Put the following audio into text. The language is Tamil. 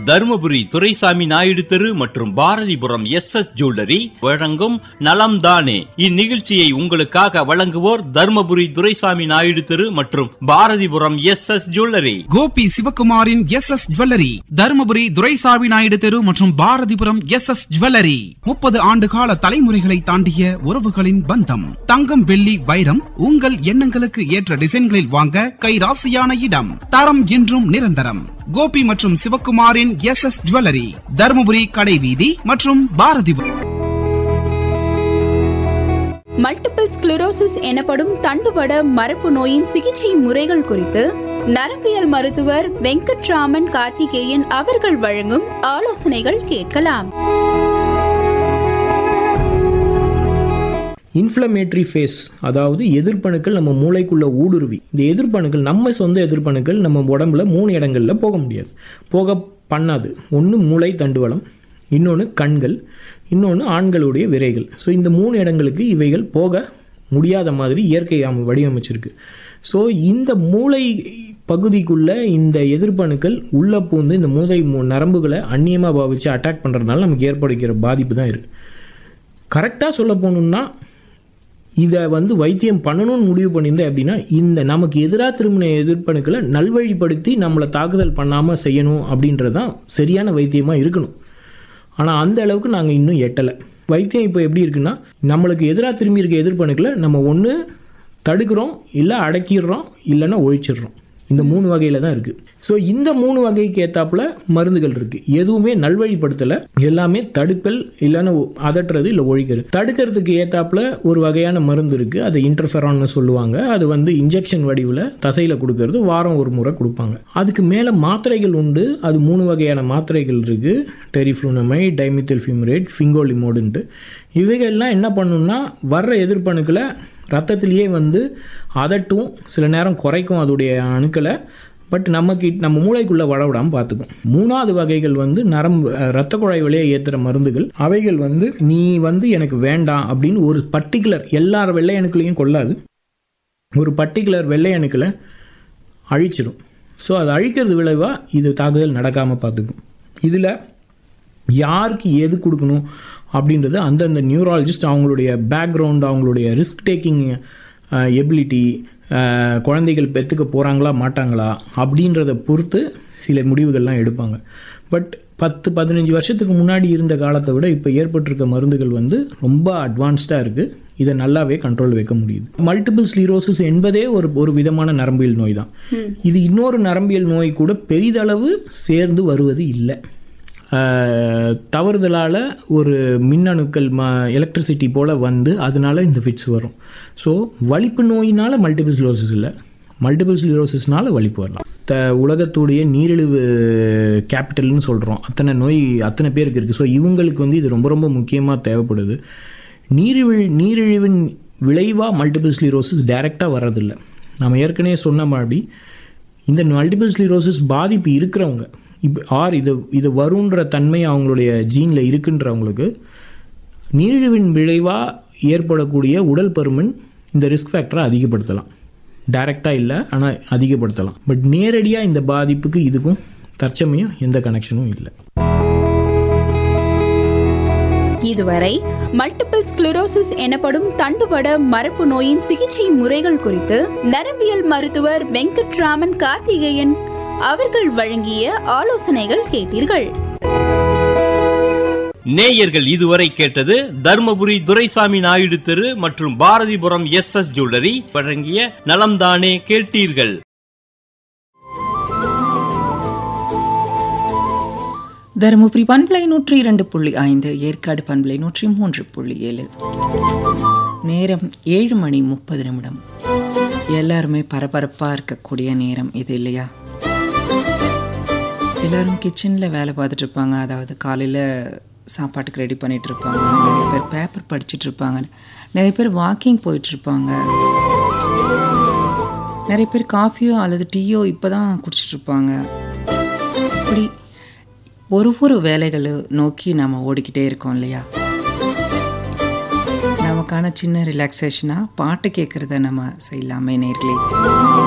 தருமபுரி துரைசாமி நாயுடு தெரு மற்றும் பாரதிபுரம் எஸ் எஸ் ஜுவல்லரி வழங்கும் நலம் தானே இந்நிகழ்ச்சியை உங்களுக்காக வழங்குவோர் தருமபுரி துரைசாமி நாயுடு தெரு மற்றும் Bharathipuram S S jewellery Gopi சிவகுமாரின் S S jewellery Dharmapuri Duraisamy Naidu தெரு மற்றும் பாரதிபுரம் எஸ் எஸ் ஜுவல்லரி முப்பது ஆண்டு கால தலைமுறைகளை தாண்டிய உறவுகளின் பந்தம் தங்கம் வெள்ளி வைரம் உங்கள் எண்ணங்களுக்கு ஏற்ற டிசைன்களில் வாங்க கைராசியான இடம் தரம் என்றும் நிரந்தரம் கோபி மற்றும் சிவகுமாரின் எஸ் எஸ் ஜுவல்லரி தருமபுரி கடைவீதி மற்றும் பாரதிபுரம் மல்டிபிள் ஸ்க்ளரோசிஸ் எனப்படும் தண்டுவட மரப்பு நோயின் சிகிச்சை முறைகள் குறித்து நரம்பியல் மருத்துவர் வெங்கட்ராமன் கார்த்திகேயன் அவர்கள் வழங்கும் ஆலோசனைகள் கேட்கலாம் இன்ஃப்ளமேட்டரி ஃபேஸ் அதாவது எதிர்ப்பணுக்கள் நம்ம மூளைக்குள்ள ஊடுருவி இந்த எதிர்ப்பணுக்கள் நம்ம சொந்த எதிர்ப்பணுக்கள் நம்ம உடம்புல மூணு இடங்களில் போக முடியாது போக பண்ணாது ஒன்று மூளை தண்டுவளம் இன்னொன்று கண்கள் இன்னொன்று ஆண்களுடைய விரைகள் ஸோ இந்த மூணு இடங்களுக்கு இவைகள் போக முடியாத மாதிரி இயற்கை அம- வடிவமைச்சிருக்கு ஸோ இந்த மூளை பகுதிக்குள்ள இந்த எதிர்ப்பணுக்கள் உள்ளே பூந்து இந்த மூளை மு- நரம்புகளை அந்நியமாக பாவிச்சு அட்டாக் பண்ணுறதுனால நமக்கு ஏற்படுகிற பாதிப்பு தான் இருக்குது கரெக்டாக சொல்ல போகணுன்னா இதை வந்து வைத்தியம் பண்ணணும்னு முடிவு பண்ணியிருந்தேன் அப்படின்னா இந்த நமக்கு எதிராக திரும்பின எதிர்ப்பணுக்களை நல்வழிப்படுத்தி நம்மளை தாக்குதல் பண்ணாமல் செய்யணும் அப்படின்றது தான் சரியான வைத்தியமாக இருக்கணும் ஆனால் அந்த அளவுக்கு நாங்கள் இன்னும் எட்டலை வைத்தியம் இப்போ எப்படி இருக்குன்னா நம்மளுக்கு எதிராக திரும்பி இருக்க எதிர்ப்பணுக்களை நம்ம ஒன்று தடுக்கிறோம் இல்லை அடக்கிடுறோம் இல்லைன்னா ஒழிச்சிடுறோம் இந்த மூணு வகையில் தான் இருக்குது ஸோ இந்த மூணு வகைக்கு ஏத்தாப்புல மருந்துகள் இருக்குது எதுவுமே நல்வழிப்படுத்தலை எல்லாமே தடுக்கல் இல்லைன்னா ஒ- அதட்டுறது இல்லை ஒழிக்கிறது தடுக்கிறதுக்கு ஏத்தாப்புல ஒரு வகையான மருந்து இருக்குது அது இன்டர்ஃபெரான்னு சொல்லுவாங்க அது வந்து இன்ஜெக்ஷன் வடிவில் தசையில் கொடுக்கறது வாரம் ஒரு முறை கொடுப்பாங்க அதுக்கு மேலே மாத்திரைகள் உண்டு அது மூணு வகையான மாத்திரைகள் இருக்குது டெரிஃப்ளூனமை டைமித்தில் ஃபியூமரேட் ஃபிங்கோலிமோடுன்ட்டு இவைகள்லாம் என்ன பண்ணுன்னா வர்ற எதிர்ப்பணுக்களை ரத்தத்திலேயே வந்து அதட்டும் சில நேரம் குறைக்கும் அதோடைய அணுக்களை பட் நமக்கு நம்ம மூளைக்குள்ளே வளவிடாமல் பார்த்துக்கும் மூணாவது வகைகள் வந்து நரம்பு அஹ், ரத்த குழாய் வழியாக ஏற்றுற மருந்துகள் அவைகள் வந்து நீ வந்து எனக்கு வேண்டாம் அப்படின்னு ஒரு பர்டிகுலர் எல்லார் வெள்ளை அணுக்களையும் கொல்லாது ஒரு பர்டிகுலர் வெள்ளை அணுக்களை அழிச்சிடும் ஸோ அது அழிக்கிறது விளைவாக இது தாக்குதல் நடக்காமல் பார்த்துக்கும் இதில் யாருக்கு எது கொடுக்கணும் அப்படின்றது அந்தந்த நியூராலஜிஸ்ட் அவங்களுடைய பேக்ரவுண்ட் அவங்களுடைய ரிஸ்க் டேக்கிங் எபிலிட்டி குழந்தைகள் பெற்றுக்க போகிறாங்களா மாட்டாங்களா அப்படின்றத பொறுத்து சில முடிவுகள்லாம் எடுப்பாங்க பட் பத்து பதினஞ்சு வருஷத்துக்கு முன்னாடி இருந்த காலத்தை விட இப்போ ஏற்பட்டிருக்க மருந்துகள் வந்து ரொம்ப அட்வான்ஸ்டாக இருக்குது இதை நல்லாவே கண்ட்ரோல் வைக்க முடியுது மல்டிபிள் ஸ்லீரோசிஸ் என்பதே ஒரு ஒரு விதமான நரம்பியல் நோய் தான் இது இன்னொரு நரம்பியல் நோய் கூட பெரிதளவு சேர்ந்து வருவது இல்லை தவறுதலால் ஒரு மின்னணுக்கள் ம எலக்ட்ரிசிட்டி போல் வந்து அதனால இந்த ஃபிட்ஸ் வரும் ஸோ வலிப்பு நோயினால் மல்டிபிள் ஸ்லோசிஸ் இல்லை மல்டிபிள் ஸ்லீரோசிஸ்னால வலிப்பு வரலாம் த உலகத்துடைய நீரிழிவு கேபிட்டல்னு சொல்கிறோம் அத்தனை நோய் அத்தனை பேருக்கு இருக்குது ஸோ இவங்களுக்கு வந்து இது ரொம்ப ரொம்ப முக்கியமாக தேவைப்படுது நீரிழிவு நீரிழிவின் விளைவாக மல்டிபிள் ஸ்லீரோசிஸ் டைரெக்டாக வர்றதில்லை நம்ம ஏற்கனவே சொன்ன மாதிரி இந்த மல்டிபிள் ஸ்லீரோசிஸ் பாதிப்பு இருக்கிறவங்க இப்போ ஆர் இது இது வருன்ற தன்மை அவங்களுடைய ஜீனில் இருக்குன்றவங்களுக்கு நீரிழிவின் விளைவாக ஏற்படக்கூடிய உடல் பருமன் இந்த ரிஸ்க் ஃபேக்டரை அதிகப்படுத்தலாம் டைரெக்டாக இல்லை ஆனால் அதிகப்படுத்தலாம் பட் நேரடியாக இந்த பாதிப்புக்கு இதுக்கும் தற்சமயம் எந்த கனெக்ஷனும் இல்லை இதுவரை மல்டிபிள் ஸ்க்ளரோசிஸ் எனப்படும் தண்டுவட மரப்பு நோயின் சிகிச்சை முறைகள் குறித்து நரம்பியல் மருத்துவர் வெங்கட்ராமன் கார்த்திகேயன் அவர்கள் வழங்கிய ஆலோசனைகள் கேட்டீர்கள் நேயர்கள் இதுவரை கேட்டது தர்மபுரி துரைசாமி நாயுடு தெரு மற்றும் பாரதிபுரம் எஸ் எஸ் ஜுவல்லரி வழங்கிய நலம்தானே கேட்டீர்கள் தருமபுரி பண்பலை நூற்றி இரண்டு புள்ளி ஐந்து ஏற்காடு பண்பலை நூற்றி மூன்று புள்ளி ஏழு நேரம் ஏழு மணி முப்பது நிமிடம் எல்லாருமே பரபரப்பாக இருக்கக்கூடிய நேரம் இது இல்லையா எல்லாரும் கிச்சனில் வேலை பார்த்துட்டு இருப்பாங்க அதாவது காலையில் சாப்பாட்டுக்கு ரெடி பண்ணிட்டு இருப்பாங்க நிறைய பேர் பேப்பர் படிச்சுட்டு இருப்பாங்க நிறைய பேர் வாக்கிங் போயிட்டு இருப்பாங்க நிறைய பேர் காஃபியோ அல்லது டீயோ இப்போ தான் குடிச்சிட்டு இருப்பாங்க இப்படி ஒரு ஒரு வேலைகளை நோக்கி நம்ம ஓடிக்கிட்டே இருக்கோம் இல்லையா நமக்கான சின்ன ரிலாக்ஸேஷனாக பாட்டு கேட்குறத நம்ம செய்யலாமே நேர்களே